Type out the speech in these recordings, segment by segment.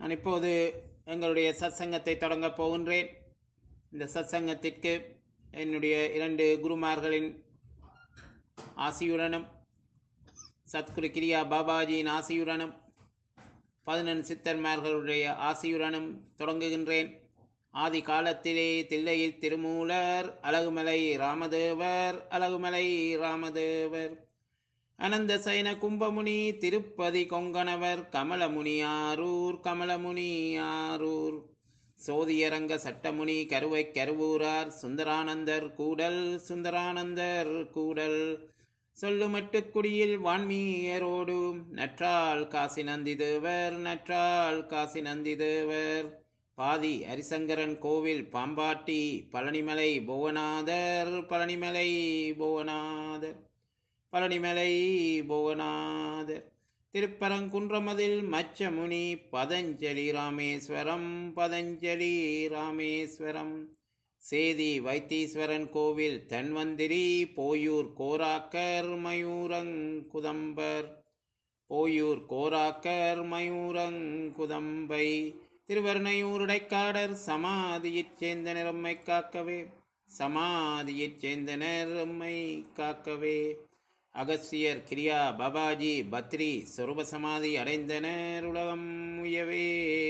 நான் இப்போது எங்களுடைய சத்சங்கத்தை தொடங்கப் போகின்றேன் இந்த சத்சங்கத்திற்கு என்னுடைய இரண்டு குருமார்களின் ஆசியுடனும் சத்குரு கிரியா பாபாஜியின் ஆசியுடனும் பதினெண் சித்தர்மார்களுடைய ஆசியுடனும் தொடங்குகின்றேன் ஆதி காலத்திலே தில்லையில் திருமூலர் அழகுமலை ராமதேவர் அழகுமலை ராமதேவர் அனந்த சைன கும்பமுனி திருப்பதி கொங்கணவர் கமலமுனி ஆரூர் கமலமுனி ஆரூர் சோதியரங்க சட்டமுனி கருவை கருவூரார் சுந்தரானந்தர் கூடல் சுந்தரானந்தர் கூடல் சொல்லுமட்டு குடியில் வான்மீயரோடு நற்றால் காசி நந்தி தேவர் நற்றால் காசி நந்தி தேவர் பாதி ஹரிசங்கரன் கோவில் பாம்பாட்டி பழனிமலை புவனாதர் பழனிமலை புவனாதர் பழனிமலை புவனாதர் திருப்பரங்குன்றமதில் மச்சமுனி பதஞ்சலி ராமேஸ்வரம் பதஞ்சலி ராமேஸ்வரம் சேதி வைத்தீஸ்வரன் கோவில் தன்வந்திரி போயூர் கோராக்கர் மயூரங்குதம்பர் போயூர் கோராக்கர் மயூரங்குதம்பை திருவருணையூருடைக்காடர் சமாதியைச் சேர்ந்த நிறம்மை காக்கவே சமாதியைச் சேர்ந்த நிறம்மை காக்கவே அகஸ்தியர் கிரியா பாபாஜி பத்ரி சொருப சமாதி அடைந்தனர் உலகம் உயவே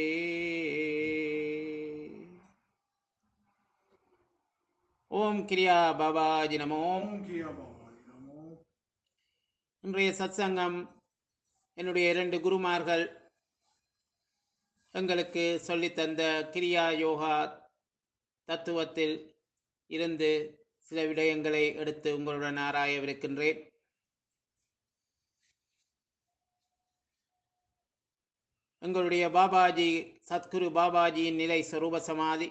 ஓம் கிரியா பாபாஜி நமோ ஓம் கிரியா பாபாஜி நமோ இன்றைய சத்சங்கம் என்னுடைய இரண்டு குருமார்கள் எங்களுக்கு சொல்லித்தந்த கிரியா யோகா தத்துவத்தில் இருந்து சில விடயங்களை எடுத்து உங்களுடன் ஆராயவிருக்கின்றேன் எங்களுடைய பாபாஜி சத்குரு பாபாஜியின் நிலை சொரூப சமாதி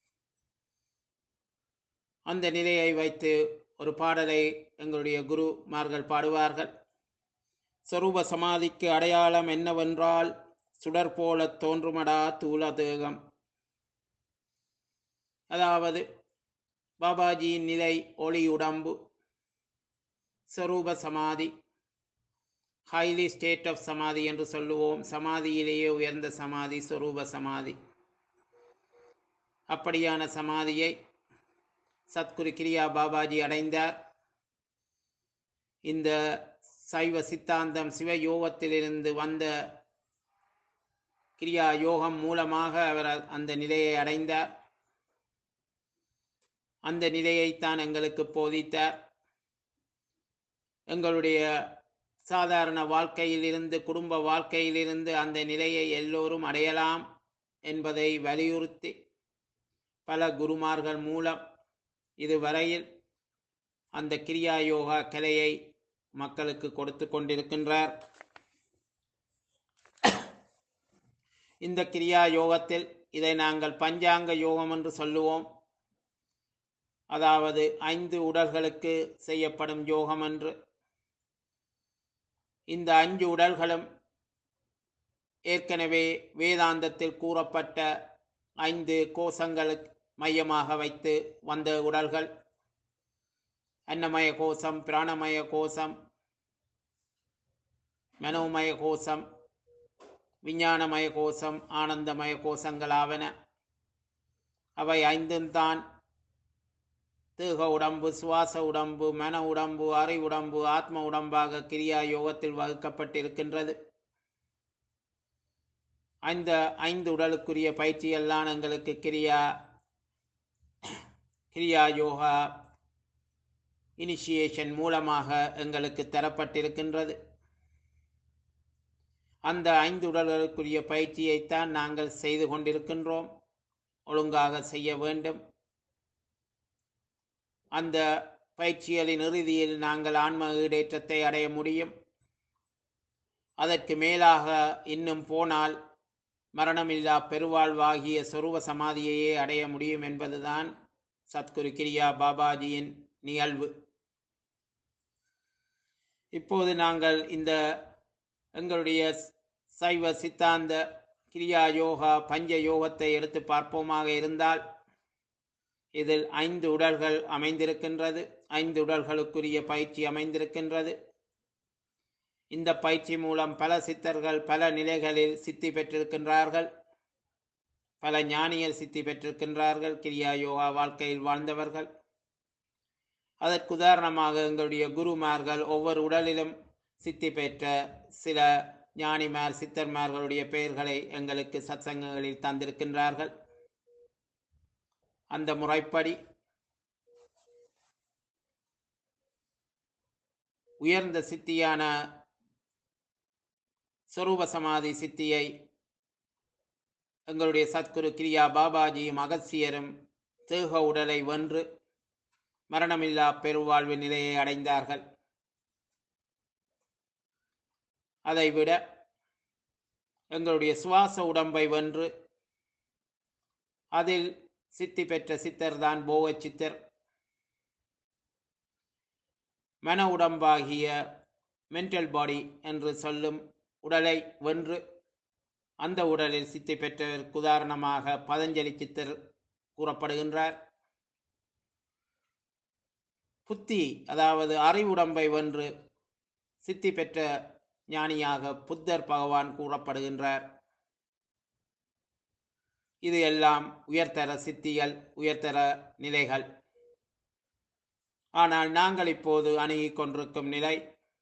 அந்த நிலையை வைத்து ஒரு பாடலை எங்களுடைய குருமார்கள் பாடுவார்கள் சொரூப சமாதிக்கு அடையாளம் என்னவென்றால் சுடர் போல தோன்றுமடா தூல தேகம் அதாவது பாபாஜியின் நிலை ஒளி உடம்பு சொரூப சமாதி ஹைலி ஸ்டேட் ஆஃப் சமாதி என்று சொல்லுவோம் சமாதியிலேயே உயர்ந்த சமாதி சொரூப சமாதி அப்படியான சமாதியை சத்குரு கிரியா பாபாஜி அடைந்தார் இந்த சைவ சித்தாந்தம் சிவயோகத்திலிருந்து வந்த கிரியா யோகம் மூலமாக அவர் அந்த நிலையை அடைந்தார் அந்த நிலையைத்தான் எங்களுக்கு போதித்தார் எங்களுடைய சாதாரண வாழ்க்கையிலிருந்து குடும்ப வாழ்க்கையிலிருந்து அந்த நிலையை எல்லோரும் அடையலாம் என்பதை வலியுறுத்தி பல குருமார்கள் மூலம் இதுவரையில் அந்த கிரியா யோகா கலையை மக்களுக்கு கொடுத்து கொண்டிருக்கின்றார் இந்த கிரியா யோகத்தில் இதை நாங்கள் பஞ்சாங்க யோகம் என்று சொல்லுவோம் அதாவது ஐந்து உடல்களுக்கு செய்யப்படும் யோகம் என்று இந்த அஞ்சு உடல்களும் ஏற்கனவே வேதாந்தத்தில் கூறப்பட்ட ஐந்து கோஷங்களுக்கு மையமாக வைத்து வந்த உடல்கள் அன்னமய கோஷம் பிராணமய கோஷம் மனோமய கோஷம் விஞ்ஞானமய கோஷம் ஆனந்தமய கோஷங்களாவன அவை ஐந்தும் தான் தேக உடம்பு சுவாச உடம்பு மன உடம்பு அறை உடம்பு ஆத்ம உடம்பாக கிரியா யோகத்தில் வகுக்கப்பட்டிருக்கின்றது அந்த ஐந்து உடலுக்குரிய பயிற்சியெல்லாம் எங்களுக்கு கிரியா கிரியா யோகா இனிஷியேஷன் மூலமாக எங்களுக்கு தரப்பட்டிருக்கின்றது அந்த ஐந்து உடல்களுக்குரிய பயிற்சியைத்தான் நாங்கள் செய்து கொண்டிருக்கின்றோம் ஒழுங்காக செய்ய வேண்டும் அந்த பயிற்சிகளின் இறுதியில் நாங்கள் ஆன்ம ஈடேற்றத்தை அடைய முடியும் அதற்கு மேலாக இன்னும் போனால் மரணமில்லா பெருவாழ்வாகிய சொருவ சமாதியையே அடைய முடியும் என்பதுதான் சத்குரு கிரியா பாபாஜியின் நிகழ்வு இப்போது நாங்கள் இந்த எங்களுடைய சைவ சித்தாந்த கிரியா யோகா பஞ்ச யோகத்தை எடுத்து பார்ப்போமாக இருந்தால் இதில் ஐந்து உடல்கள் அமைந்திருக்கின்றது ஐந்து உடல்களுக்குரிய பயிற்சி அமைந்திருக்கின்றது இந்த பயிற்சி மூலம் பல சித்தர்கள் பல நிலைகளில் சித்தி பெற்றிருக்கின்றார்கள் பல ஞானியர் சித்தி பெற்றிருக்கின்றார்கள் கிரியா யோகா வாழ்க்கையில் வாழ்ந்தவர்கள் அதற்கு உதாரணமாக எங்களுடைய குருமார்கள் ஒவ்வொரு உடலிலும் சித்தி பெற்ற சில ஞானிமார் சித்தர்மார்களுடைய பெயர்களை எங்களுக்கு சத்சங்கங்களில் தந்திருக்கின்றார்கள் அந்த முறைப்படி உயர்ந்த சித்தியான சொரூப சமாதி சித்தியை எங்களுடைய சத்குரு கிரியா பாபாஜியும் அகசியரும் தேக உடலை வென்று மரணமில்லா பெருவாழ்வு நிலையை அடைந்தார்கள் அதைவிட எங்களுடைய சுவாச உடம்பை வென்று அதில் சித்தி பெற்ற சித்தர்தான் போக சித்தர் மன உடம்பாகிய மென்டல் பாடி என்று சொல்லும் உடலை வென்று அந்த உடலில் சித்தி பெற்றதற்கு உதாரணமாக பதஞ்சலி சித்தர் கூறப்படுகின்றார் புத்தி அதாவது அறிவுடம்பை வென்று சித்தி பெற்ற ஞானியாக புத்தர் பகவான் கூறப்படுகின்றார் இது எல்லாம் உயர்தர சித்திகள் உயர்தர நிலைகள் ஆனால் நாங்கள் இப்போது அணுகிக் கொண்டிருக்கும் நிலை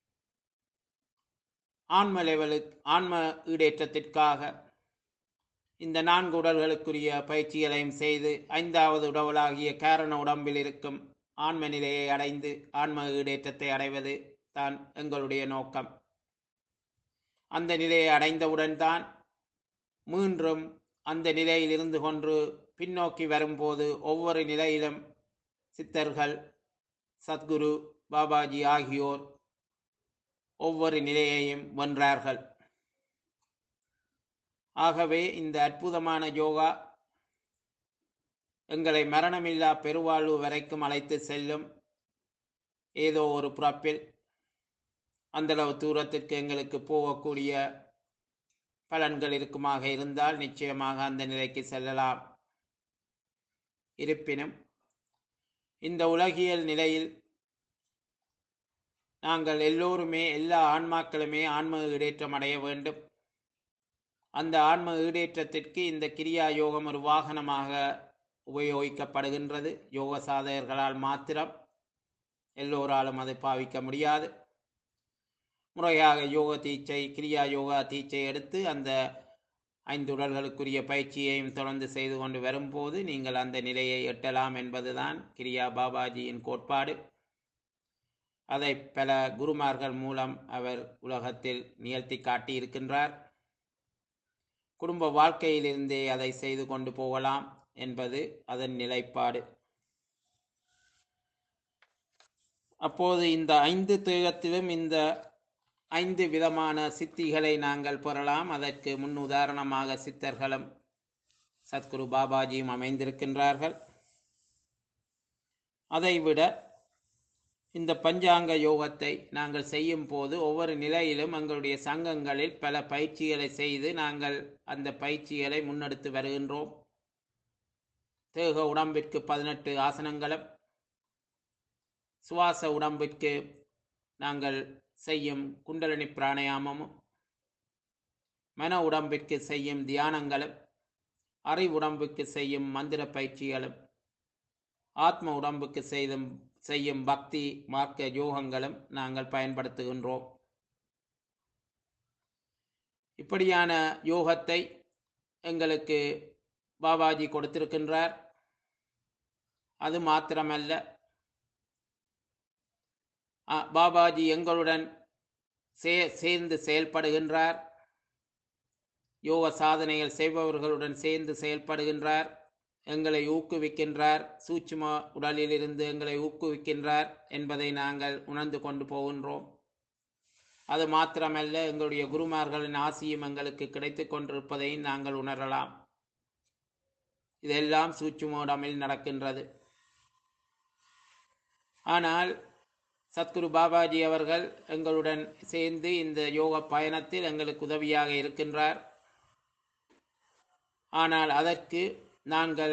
ஆன்ம லெவலுக்கு ஆன்ம ஈடேற்றத்திற்காக இந்த நான்கு உடல்களுக்குரிய பயிற்சிகளையும் செய்து ஐந்தாவது உடலாகிய காரண உடம்பில் இருக்கும் ஆன்ம நிலையை அடைந்து ஆன்ம ஈடேற்றத்தை அடைவது தான் எங்களுடைய நோக்கம் அந்த நிலையை அடைந்தவுடன் தான் மீண்டும் அந்த நிலையில் இருந்து கொண்டு பின்னோக்கி வரும்போது ஒவ்வொரு நிலையிலும் சித்தர்கள் சத்குரு பாபாஜி ஆகியோர் ஒவ்வொரு நிலையையும் வென்றார்கள் ஆகவே இந்த அற்புதமான யோகா எங்களை மரணமில்லா பெருவாழ்வு வரைக்கும் அழைத்து செல்லும் ஏதோ ஒரு பிறப்பில் அந்தளவு தூரத்திற்கு எங்களுக்கு போகக்கூடிய பலன்கள் இருக்குமாக இருந்தால் நிச்சயமாக அந்த நிலைக்கு செல்லலாம் இருப்பினும் இந்த உலகியல் நிலையில் நாங்கள் எல்லோருமே எல்லா ஆன்மாக்களுமே ஆன்ம ஈடேற்றம் அடைய வேண்டும் அந்த ஆன்ம ஈடேற்றத்திற்கு இந்த கிரியா யோகம் ஒரு வாகனமாக உபயோகிக்கப்படுகின்றது யோக சாதகர்களால் மாத்திரம் எல்லோராலும் அதை பாவிக்க முடியாது முறையாக யோக தீட்சை கிரியா யோகா தீட்சை எடுத்து அந்த ஐந்து உடல்களுக்குரிய பயிற்சியையும் தொடர்ந்து செய்து கொண்டு வரும்போது நீங்கள் அந்த நிலையை எட்டலாம் என்பதுதான் கிரியா பாபாஜியின் கோட்பாடு அதை பல குருமார்கள் மூலம் அவர் உலகத்தில் நிகழ்த்தி காட்டியிருக்கின்றார் குடும்ப வாழ்க்கையிலிருந்தே அதை செய்து கொண்டு போகலாம் என்பது அதன் நிலைப்பாடு அப்போது இந்த ஐந்து தேகத்திலும் இந்த ஐந்து விதமான சித்திகளை நாங்கள் பெறலாம் அதற்கு முன் உதாரணமாக சித்தர்களும் சத்குரு பாபாஜியும் அமைந்திருக்கின்றார்கள் அதைவிட இந்த பஞ்சாங்க யோகத்தை நாங்கள் செய்யும் போது ஒவ்வொரு நிலையிலும் எங்களுடைய சங்கங்களில் பல பயிற்சிகளை செய்து நாங்கள் அந்த பயிற்சிகளை முன்னெடுத்து வருகின்றோம் தேக உடம்பிற்கு பதினெட்டு ஆசனங்களும் சுவாச உடம்பிற்கு நாங்கள் செய்யும் குண்டலினி பிராணாயாமமும் மன உடம்பிற்கு செய்யும் தியானங்களும் அறிவுடம்புக்கு செய்யும் மந்திர பயிற்சிகளும் ஆத்ம உடம்புக்கு செய்தும் செய்யும் பக்தி மார்க்க யோகங்களும் நாங்கள் பயன்படுத்துகின்றோம் இப்படியான யோகத்தை எங்களுக்கு பாபாஜி கொடுத்திருக்கின்றார் அது மாத்திரமல்ல அ, பாபாஜி எங்களுடன் சே சேர்ந்து செயல்படுகின்றார் யோக சாதனைகள் செய்பவர்களுடன் சேர்ந்து செயல்படுகின்றார் எங்களை ஊக்குவிக்கின்றார் சூட்சும உடலிலிருந்து எங்களை ஊக்குவிக்கின்றார் என்பதை நாங்கள் உணர்ந்து கொண்டு போகின்றோம் அது மாத்திரமல்ல எங்களுடைய குருமார்களின் ஆசியும் எங்களுக்கு கிடைத்துக் கொண்டிருப்பதையும் நாங்கள் உணரலாம் இதெல்லாம் சூட்சும உடம்பில் நடக்கின்றது ஆனால் சத்குரு பாபாஜி அவர்கள் எங்களுடன் சேர்ந்து இந்த யோக பயணத்தில் எங்களுக்கு உதவியாக இருக்கின்றார் ஆனால் அதற்கு நாங்கள்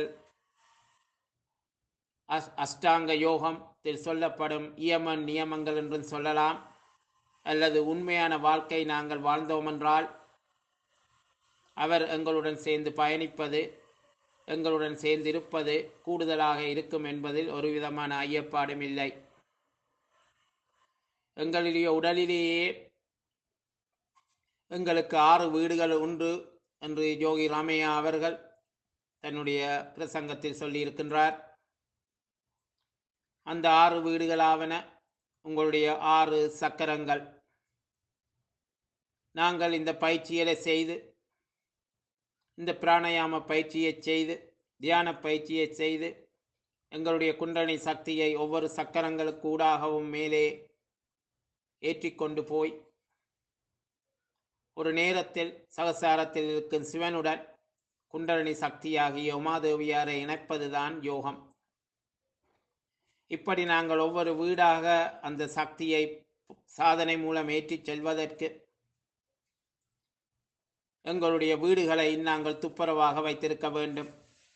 அஸ் அஷ்டாங்க யோகத்தில் சொல்லப்படும் இயமன் நியமங்கள் என்றும் சொல்லலாம் அல்லது உண்மையான வாழ்க்கை நாங்கள் வாழ்ந்தோம் என்றால் அவர் எங்களுடன் சேர்ந்து பயணிப்பது எங்களுடன் சேர்ந்திருப்பது கூடுதலாக இருக்கும் என்பதில் ஒரு விதமான ஐயப்பாடும் இல்லை எங்களுடைய உடலிலேயே எங்களுக்கு ஆறு வீடுகள் உண்டு என்று யோகி ராமையா அவர்கள் தன்னுடைய பிரசங்கத்தில் சொல்லியிருக்கின்றார் அந்த ஆறு வீடுகளாவன உங்களுடைய ஆறு சக்கரங்கள் நாங்கள் இந்த பயிற்சிகளை செய்து இந்த பிராணாயாம பயிற்சியை செய்து தியான பயிற்சியை செய்து எங்களுடைய குண்டலினி சக்தியை ஒவ்வொரு சக்கரங்களுக்கு ஊடாகவும் மேலே ஏற்றிக்கொண்டு போய் ஒரு நேரத்தில் சகசாரத்தில் இருக்கும் சிவனுடன் குண்டலினி சக்தியாகிய உமாதேவியாரை இணைப்பதுதான் யோகம் இப்படி நாங்கள் ஒவ்வொரு வீடாக அந்த சக்தியை சாதனை மூலம் ஏற்றிச் செல்வதற்கு எங்களுடைய வீடுகளை நாங்கள் துப்புரவாக வைத்திருக்க வேண்டும்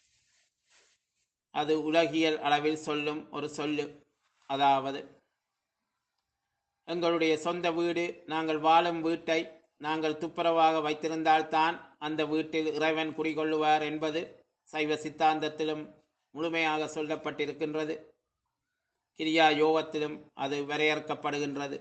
அது உலகியல் அளவில் சொல்லும் ஒரு சொல்லு அதாவது எங்களுடைய சொந்த வீடு நாங்கள் வாழும் வீட்டை நாங்கள் துப்புரவாக வைத்திருந்தால்தான் அந்த வீட்டில் இறைவன் குடிகொள்ளுவார் என்பது சைவ சித்தாந்தத்திலும் முழுமையாக சொல்லப்பட்டிருக்கின்றது கிரியா யோகத்திலும் அது வரையறுக்கப்படுகின்றது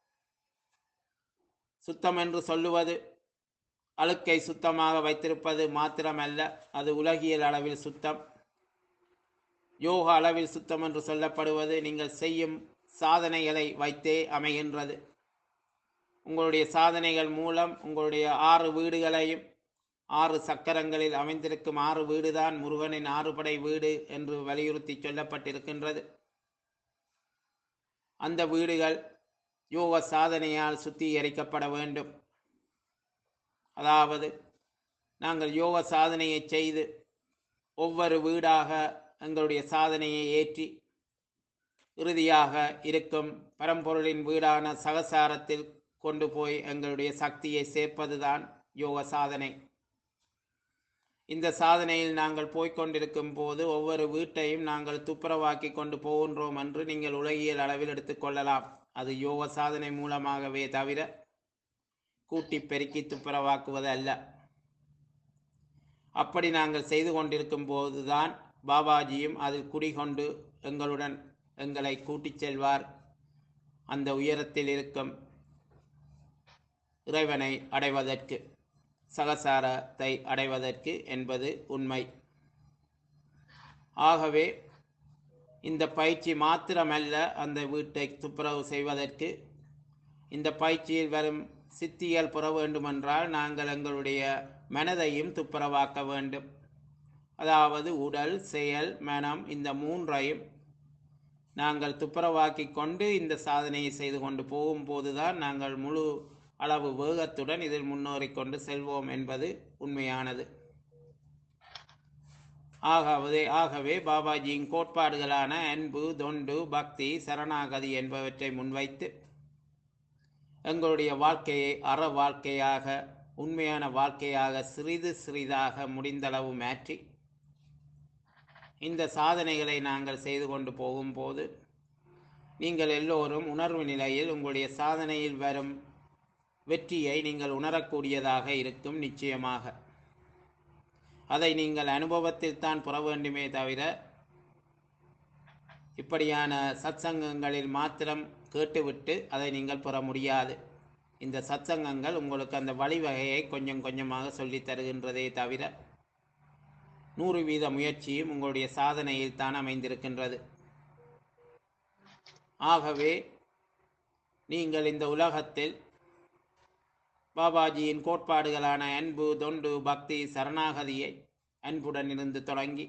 சுத்தம் என்று சொல்லுவது அழுக்கை சுத்தமாக வைத்திருப்பது மாத்திரமல்ல அது உலகியல் அளவில் சுத்தம் யோக அளவில் சுத்தம் என்று சொல்லப்படுவது நீங்கள் செய்யும் சாதனைகளை வைத்தே அமைகின்றது உங்களுடைய சாதனைகள் மூலம் உங்களுடைய ஆறு வீடுகளையும் ஆறு சக்கரங்களில் அமைந்திருக்கும் ஆறு வீடுதான் முருகனின் ஆறுபடை வீடு என்று வலியுறுத்தி சொல்லப்பட்டிருக்கின்றது அந்த வீடுகள் யோக சாதனையால் சுத்திகரிக்கப்பட வேண்டும் அதாவது நாங்கள் யோக சாதனையை செய்து ஒவ்வொரு வீடாக எங்களுடைய சாதனையை ஏற்றி இறுதியாக இருக்கும் பரம்பொருளின் வீடான சகசாரத்தில் கொண்டு போய் எங்களுடைய சக்தியை சேர்ப்பதுதான் யோக சாதனை இந்த சாதனையில் நாங்கள் போய்க்கொண்டிருக்கும் போது ஒவ்வொரு வீட்டையும் நாங்கள் துப்புரவாக்கி கொண்டு போகின்றோம் என்று நீங்கள் உலகியல் அளவில் எடுத்துக்கொள்ளலாம் அது யோக சாதனை மூலமாகவே தவிர கூட்டி பெருக்கி துப்புரவாக்குவது அல்ல அப்படி நாங்கள் செய்து கொண்டிருக்கும் போதுதான் பாபாஜியும் அதில் குடிகொண்டு எங்களுடன் எங்களை கூட்டிச் செல்வார் அந்த உயரத்தில் இருக்கும் இறைவனை அடைவதற்கு சகசாரத்தை அடைவதற்கு என்பது உண்மை ஆகவே இந்த பயிற்சி மாத்திரமல்ல அந்த வீட்டை துப்புரவு செய்வதற்கு இந்த பயிற்சியில் வரும் சித்திகள் பெற வேண்டுமென்றால் நாங்கள் எங்களுடைய மனதையும் துப்புரவாக்க வேண்டும் அதாவது உடல் செயல் மனம் இந்த மூன்றையும் நாங்கள் துப்புரவாக்கி கொண்டு இந்த சாதனையை செய்து கொண்டு போகும்போதுதான் நாங்கள் முழு அளவு வேகத்துடன் இதில் முன்னேறிக் கொண்டு செல்வோம் என்பது உண்மையானது ஆகவே ஆகவே பாபாஜியின் கோட்பாடுகளான அன்பு தொண்டு பக்தி சரணாகதி என்பவற்றை முன்வைத்து எங்களுடைய வாழ்க்கையை அற வாழ்க்கையாக உண்மையான வாழ்க்கையாக சிறிது சிறிதாக முடிந்தளவு மாற்றி இந்த சாதனைகளை நாங்கள் செய்து கொண்டு போகும்போது நீங்கள் எல்லோரும் உணர்வு நிலையில் உங்களுடைய சாதனையில் வரும் வெற்றியை நீங்கள் உணரக்கூடியதாக இருக்கும் நிச்சயமாக அதை நீங்கள் அனுபவத்தில் தான் பெற வேண்டுமே தவிர இப்படியான சத்சங்கங்களில் மாத்திரம் கேட்டுவிட்டு அதை நீங்கள் பெற முடியாது இந்த சத்சங்கங்கள் உங்களுக்கு அந்த வழிவகையை கொஞ்சம் கொஞ்சமாக சொல்லித் தருகின்றதே தவிர நூறு வீத முயற்சியும் உங்களுடைய சாதனையில் தான் அமைந்திருக்கின்றது ஆகவே நீங்கள் இந்த உலகத்தில் பாபாஜியின் கோட்பாடுகளான அன்பு தொண்டு பக்தி சரணாகதியை அன்புடன் இருந்து தொடங்கி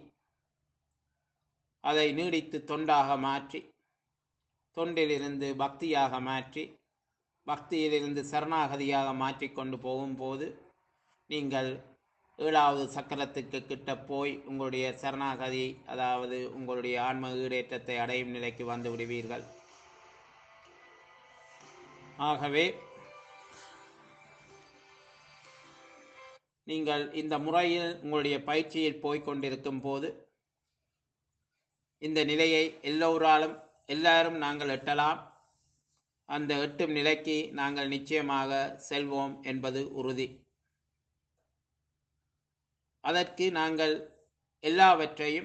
அதை நீடித்து தொண்டாக மாற்றி தொண்டிலிருந்து பக்தியாக மாற்றி பக்தியிலிருந்து சரணாகதியாக மாற்றிக்கொண்டு போகும்போது நீங்கள் ஏழாவது சக்கரத்துக்கு கிட்ட போய் உங்களுடைய சரணாகதி அதாவது உங்களுடைய ஆன்ம ஈடேற்றத்தை அடையும் நிலைக்கு வந்து விடுவீர்கள் ஆகவே நீங்கள் இந்த முறையில் உங்களுடைய பயிற்சியில் போய்க் கொண்டிருக்கும் போது இந்த நிலையை எல்லோராலும் எல்லாரும் நாங்கள் எட்டலாம் அந்த எட்டும் நிலைக்கு நாங்கள் நிச்சயமாக செல்வோம் என்பது உறுதி அதற்கு நாங்கள் எல்லாவற்றையும்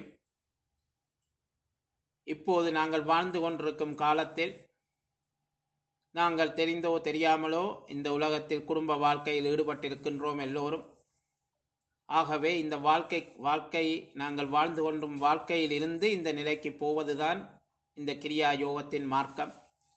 இப்போது நாங்கள் வாழ்ந்து கொண்டிருக்கும் காலத்தில் நாங்கள் தெரிந்தோ தெரியாமலோ இந்த உலகத்தில் குடும்ப வாழ்க்கையில் ஈடுபட்டிருக்கின்றோம் எல்லோரும் ஆகவே இந்த வாழ்க்கை வாழ்க்கை நாங்கள் வாழ்ந்து கொண்டும் வாழ்க்கையில் இருந்து இந்த நிலைக்கு போவதுதான் இந்த கிரியா யோகத்தின் மார்க்கம்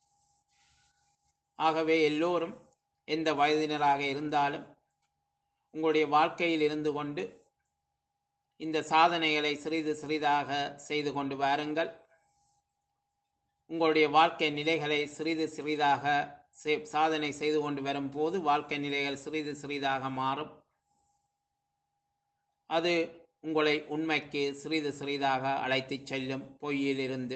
ஆகவே எல்லோரும் எந்த வயதினராக இருந்தாலும் உங்களுடைய வாழ்க்கையில் இருந்து கொண்டு இந்த சாதனைகளை சிறிது சிறிதாக செய்து கொண்டு வாருங்கள் உங்களுடைய வாழ்க்கை நிலைகளை சிறிது சிறிதாக செ- சாதனை செய்து கொண்டு வரும்போது வாழ்க்கை நிலைகள் சிறிது சிறிதாக மாறும் அது உங்களை உண்மைக்கு சிறிது சிறிதாக அழைத்துச் செல்லும் பொய்யிலிருந்து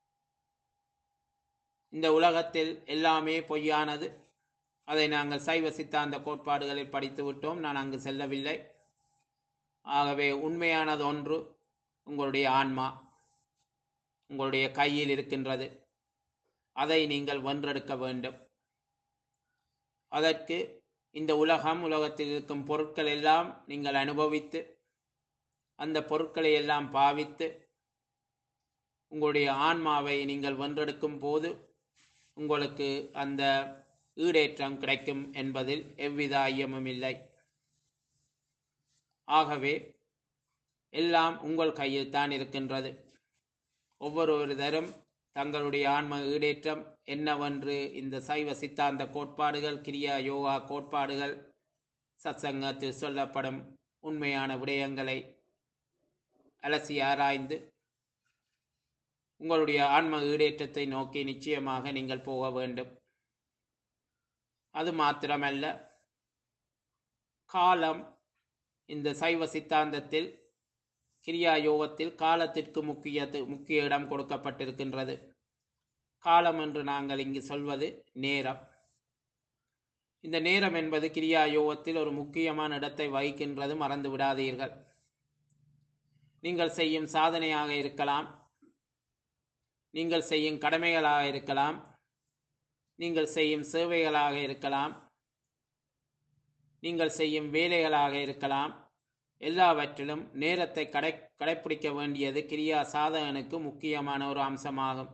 இந்த உலகத்தில் எல்லாமே பொய்யானது அதை நாங்கள் சைவ சித்தாந்த கோட்பாடுகளில் படித்து விட்டோம் நான் அங்கு செல்லவில்லை ஆகவே உண்மையானது ஒன்று உங்களுடைய ஆன்மா உங்களுடைய கையில் இருக்கின்றது அதை நீங்கள் வென்றெடுக்க வேண்டும் அதற்கு இந்த உலகம் உலகத்தில் இருக்கும் பொருட்கள் எல்லாம் நீங்கள் அனுபவித்து அந்த பொருட்களை எல்லாம் பாவித்து உங்களுடைய ஆன்மாவை நீங்கள் வென்றெடுக்கும் போது உங்களுக்கு அந்த ஈடேற்றம் கிடைக்கும் என்பதில் எவ்வித ஐயமும் இல்லை ஆகவே எல்லாம் உங்கள் கையில் தான் இருக்கின்றது ஒவ்வொருவரும் தங்களுடைய ஆன்ம ஈடேற்றம் என்னவென்று இந்த சைவ சித்தாந்த கோட்பாடுகள் கிரியா யோகா கோட்பாடுகள் சத்சங்கத்தில் சொல்லப்படும் உண்மையான விடயங்களை அலசி ஆராய்ந்து உங்களுடைய ஆன்ம ஈடேற்றத்தை நோக்கி நிச்சயமாக நீங்கள் போக வேண்டும் அது மாத்திரமல்ல காலம் இந்த சைவ சித்தாந்தத்தில் கிரியா யோகத்தில் காலத்திற்கு முக்கிய முக்கிய இடம் கொடுக்கப்பட்டிருக்கின்றது காலம் என்று நாங்கள் இங்கு சொல்வது நேரம் இந்த நேரம் என்பது கிரியா யோகத்தில் ஒரு முக்கியமான இடத்தை வகிக்கின்றது மறந்து விடாதீர்கள் நீங்கள் செய்யும் சாதனையாக இருக்கலாம் நீங்கள் செய்யும் கடமைகளாக இருக்கலாம் நீங்கள் செய்யும் சேவைகளாக இருக்கலாம் நீங்கள் செய்யும் வேலைகளாக இருக்கலாம் எல்லாவற்றிலும் நேரத்தை கடை கடைப்பிடிக்க வேண்டியது கிரியா சாதகனுக்கு முக்கியமான ஒரு அம்சமாகும்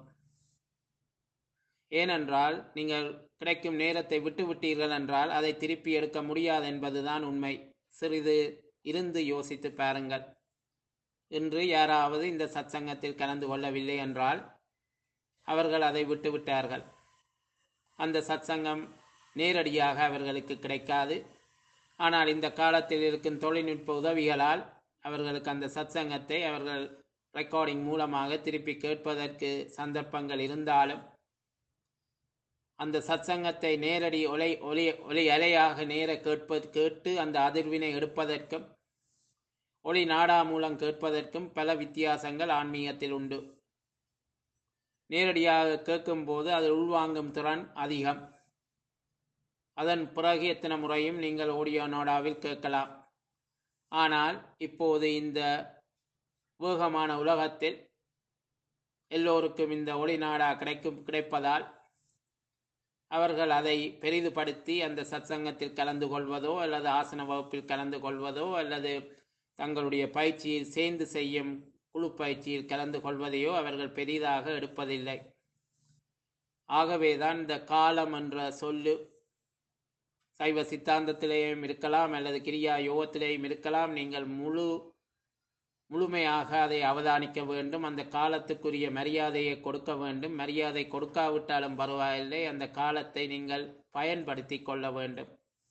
ஏனென்றால் நீங்கள் கிடைக்கும் நேரத்தை விட்டுவிட்டீர்கள் என்றால் அதை திருப்பி எடுக்க முடியாது என்பதுதான் உண்மை சிறிது இருந்து யோசித்து பாருங்கள் இன்று யாராவது இந்த சத்சங்கத்தில் கலந்து கொள்ளவில்லை என்றால் அவர்கள் அதை விட்டுவிட்டார்கள் அந்த சத்சங்கம் நேரடியாக அவர்களுக்கு கிடைக்காது ஆனால் இந்த காலத்தில் இருக்கும் தொழில்நுட்ப உதவிகளால் அவர்களுக்கு அந்த சத்சங்கத்தை அவர்கள் ரெக்கார்டிங் மூலமாக திருப்பி கேட்பதற்கு சந்தர்ப்பங்கள் இருந்தாலும் அந்த சத்சங்கத்தை நேரடி ஒலை ஒலி ஒலி அலையாக நேர கேட்பது கேட்டு அந்த அதிர்வினை எடுப்பதற்கும் ஒளி நாடா மூலம் கேட்பதற்கும் பல வித்தியாசங்கள் ஆன்மீகத்தில் உண்டு நேரடியாக கேட்கும்போது அது உள்வாங்கும் திறன் அதிகம் அதன் பிறகு எத்தனை முறையும் நீங்கள் ஆடியோ நோடாவில் கேட்கலாம் ஆனால் இப்போது இந்த வேகமான உலகத்தில் எல்லோருக்கும் இந்த ஒளி நாடா கிடைக்கும் கிடைப்பதால் அவர்கள் அதை பெரிதுபடுத்தி அந்த சத்சங்கத்தில் கலந்து கொள்வதோ அல்லது ஆசன வகுப்பில் கலந்து கொள்வதோ அல்லது தங்களுடைய பயிற்சியில் சேர்ந்து செய்யும் குழு பயிற்சியில் கலந்து கொள்வதையோ அவர்கள் பெரிதாக எடுப்பதில்லை ஆகவேதான் இந்த காலம் என்ற சொல்லு சைவ சித்தாந்தத்திலேயும் இருக்கலாம் அல்லது கிரியா யோகத்திலேயும் இருக்கலாம் நீங்கள் முழு முழுமையாக அதை அவதானிக்க வேண்டும் அந்த காலத்துக்குரிய மரியாதையை கொடுக்க வேண்டும் மரியாதை கொடுக்காவிட்டாலும் பரவாயில்லை அந்த காலத்தை நீங்கள் பயன்படுத்தி கொள்ள வேண்டும்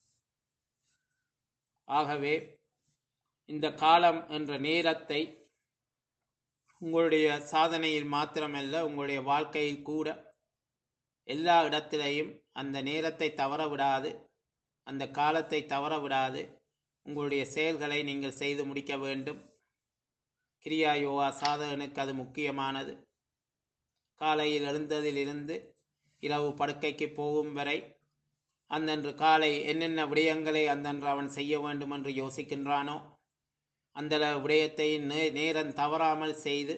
ஆகவே இந்த காலம் என்ற நேரத்தை உங்களுடைய சாதனையில் மாத்திரமல்ல உங்களுடைய வாழ்க்கையில் கூட எல்லா இடத்திலையும் அந்த நேரத்தை தவற விடாது அந்த காலத்தை தவற விடாது உங்களுடைய செயல்களை நீங்கள் செய்து முடிக்க வேண்டும் கிரியா யோகா சாதகனுக்கு அது முக்கியமானது காலையில் எழுந்ததிலிருந்து இரவு படுக்கைக்கு போகும் வரை அந்தன்று காலை என்னென்ன விடயங்களை அந்தன்று அவன் செய்ய வேண்டும் என்று யோசிக்கின்றானோ அந்த விடயத்தை நே நேரம் தவறாமல் செய்து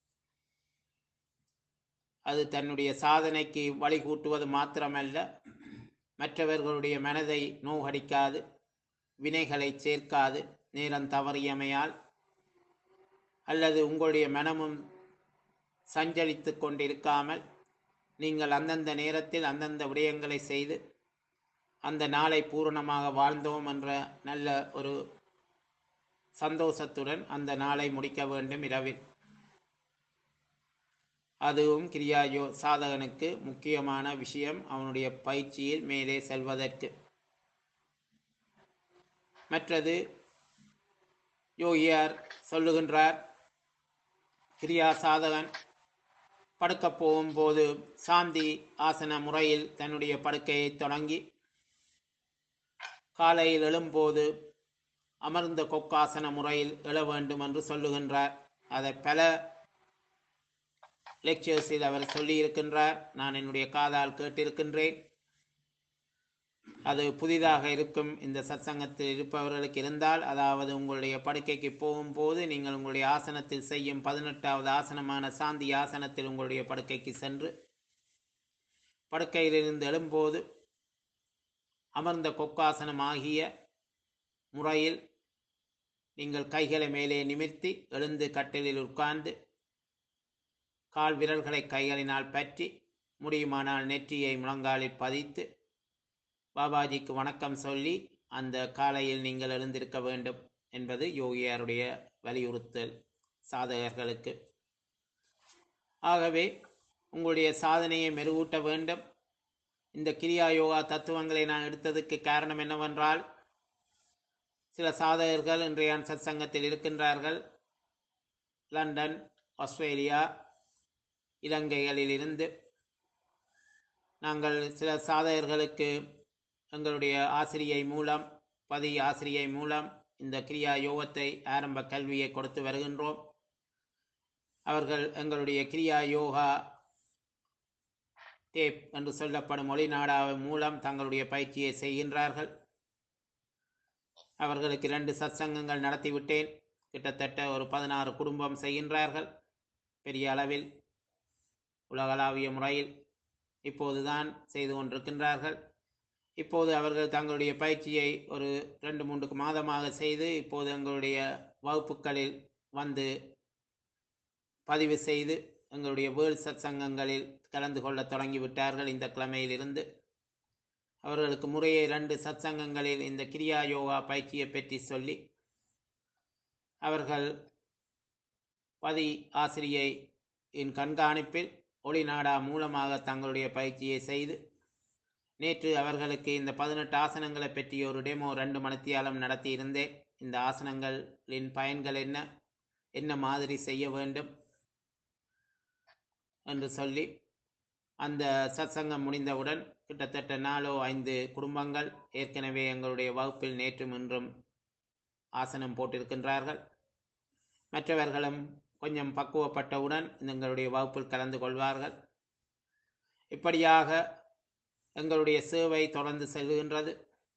அது தன்னுடைய சாதனைக்கு வழிகூட்டுவது மாத்திரமல்ல மற்றவர்களுடைய மனதை நோகடிக்காது வினைகளை சேர்க்காது நேரம் தவறியமையால் அல்லது உங்களுடைய மனமும் சஞ்சலித்து கொண்டிருக்காமல் நீங்கள் அந்தந்த நேரத்தில் அந்தந்த விடயங்களை செய்து அந்த நாளை பூரணமாக வாழ்ந்தோம் என்ற நல்ல ஒரு சந்தோஷத்துடன் அந்த நாளை முடிக்க வேண்டும் இரவில் அதுவும் கிரியாயோ சாதகனுக்கு முக்கியமான விஷயம் அவனுடைய பயிற்சியில் மேலே செல்வதற்கு மற்றது யோகியார் சொல்லுகின்றார் கிரியா சாதகன் படுக்கப் போகும்போது சாந்தி ஆசன முறையில் தன்னுடைய படுக்கையை தொடங்கி காலையில் எழும்போது அமர்ந்த கொக்காசன முறையில் எழ வேண்டும் என்று சொல்லுகின்றார் அதை பல லெக்சர்ஸில் அவர் சொல்லியிருக்கின்றார் நான் என்னுடைய காதால் கேட்டிருக்கின்றேன் அது புதிதாக இருக்கும் இந்த சத்சங்கத்தில் இருப்பவர்களுக்கு இருந்தால் அதாவது உங்களுடைய படுக்கைக்கு போகும்போது நீங்கள் உங்களுடைய ஆசனத்தில் செய்யும் பதினெட்டாவது ஆசனமான சாந்தி ஆசனத்தில் உங்களுடைய படுக்கைக்கு சென்று படுக்கையிலிருந்து எழும்போது அமர்ந்த கொக்காசனம் ஆகிய முறையில் நீங்கள் கைகளை மேலே நிமிர்த்தி எழுந்து கட்டிலில் உட்கார்ந்து கால் விரல்களை கைகளினால் பற்றி முடியுமானால் நெற்றியை முழங்காலில் பதித்து பாபாஜிக்கு வணக்கம் சொல்லி அந்த காலையில் நீங்கள் எழுந்திருக்க வேண்டும் என்பது யோகியாருடைய வலியுறுத்தல் சாதகர்களுக்கு ஆகவே உங்களுடைய சாதனையை மெருகூட்ட வேண்டும் இந்த கிரியா யோகா தத்துவங்களை நான் எடுத்ததுக்கு காரணம் என்னவென்றால் சில சாதகர்கள் இன்றைய சத் சங்கத்தில் இருக்கின்றார்கள் லண்டன் ஆஸ்திரேலியா இலங்கைகளில் இருந்து நாங்கள் சில சாதகர்களுக்கு எங்களுடைய ஆசிரியை மூலம் பதி ஆசிரியை மூலம் இந்த கிரியா யோகத்தை ஆரம்ப கல்வியை கொடுத்து வருகின்றோம் அவர்கள் எங்களுடைய கிரியா யோகா டேப் என்று சொல்லப்படும் ஒளிநாடாவின் மூலம் தங்களுடைய பயிற்சியை செய்கின்றார்கள் அவர்களுக்கு இரண்டு சத்சங்கங்கள் நடத்திவிட்டேன் கிட்டத்தட்ட ஒரு பதினாறு குடும்பம் செய்கின்றார்கள் பெரிய அளவில் உலகளாவிய முறையில் இப்போதுதான் செய்து கொண்டிருக்கின்றார்கள் இப்போது அவர்கள் தங்களுடைய பயிற்சியை ஒரு ரெண்டு மூன்று மாதமாக செய்து இப்போது எங்களுடைய வகுப்புகளில் வந்து பதிவு செய்து எங்களுடைய வேர்ல்ட் சத் சங்கங்களில் கலந்து கொள்ள தொடங்கிவிட்டார்கள் இந்த கிழமையிலிருந்து அவர்களுக்கு முறையே இரண்டு சத் சங்கங்களில் இந்த கிரியா யோகா பயிற்சியை பற்றி சொல்லி அவர்கள் பதி ஆசிரியை இன் கண்காணிப்பில் ஒளிநாடா மூலமாக தங்களுடைய பயிற்சியை செய்து நேற்று அவர்களுக்கு இந்த பதினெட்டு ஆசனங்களை பற்றி ஒரு டெமோ ரெண்டு மணித்தியாலம் நடத்தியிருந்தேன் இந்த ஆசனங்களின் பயன்கள் என்ன என்ன மாதிரி செய்ய வேண்டும் என்று சொல்லி அந்த சத்சங்கம் முடிந்தவுடன் கிட்டத்தட்ட நாலோ ஐந்து குடும்பங்கள் ஏற்கனவே எங்களுடைய வகுப்பில் நேற்றும் இன்றும் ஆசனம் போட்டிருக்கின்றார்கள் மற்றவர்களும் கொஞ்சம் பக்குவப்பட்டவுடன் எங்களுடைய வகுப்பில் கலந்து கொள்வார்கள் இப்படியாக எங்களுடைய சேவை தொடர்ந்து செல்கின்றது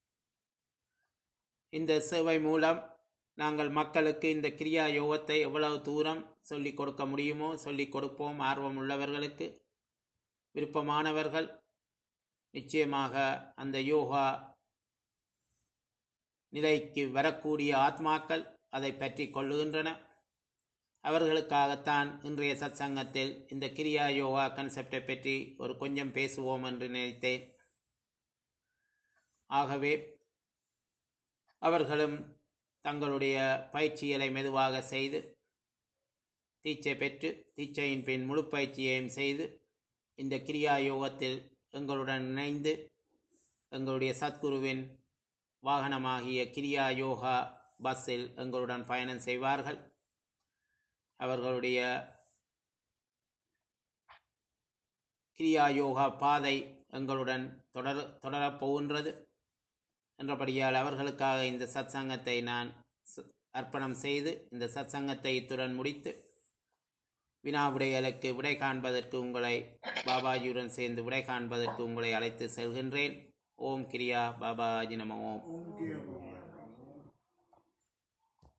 இந்த சேவை மூலம் நாங்கள் மக்களுக்கு இந்த கிரியா யோகத்தை எவ்வளவு தூரம் சொல்லிக் கொடுக்க முடியுமோ சொல்லிக் கொடுப்போம் ஆர்வம் உள்ளவர்களுக்கு விருப்பமானவர்கள் நிச்சயமாக அந்த யோகா நிலைக்கு வரக்கூடிய ஆத்மாக்கள் அதை பற்றி கொள்ளுகின்றன அவர்களுக்காகத்தான் இன்றைய சத்சங்கத்தில் இந்த கிரியா யோகா கன்செப்டை பற்றி ஒரு கொஞ்சம் பேசுவோம் என்று நினைத்தேன் ஆகவே அவர்களும் தங்களுடைய பயிற்சிகளை மெதுவாக செய்து தீட்சை பெற்று தீட்சையின் பின் முழு பயிற்சியையும் செய்து இந்த கிரியா யோகத்தில் எங்களுடன் இணைந்து எங்களுடைய சத்குருவின் வாகனமாகிய கிரியா யோகா பஸ்ஸில் எங்களுடன் பயணம் செய்வார்கள் அவர்களுடைய கிரியா யோகா பாதை எங்களுடன் தொடர் தொடரப் போகின்றது என்றபடியால் அவர்களுக்காக இந்த சத்சங்கத்தை நான் ச- அர்ப்பணம் செய்து இந்த சத்சங்கத்தை இத்துடன் முடித்து வினா விடைகளுக்கு விடை காண்பதற்கு உங்களை பாபாஜியுடன் சேர்ந்து விடை காண்பதற்கு உங்களை அழைத்து செல்கின்றேன் ஓம் கிரியா பாபாஜி நம ஓம் ஓம் கிய பாபாஜி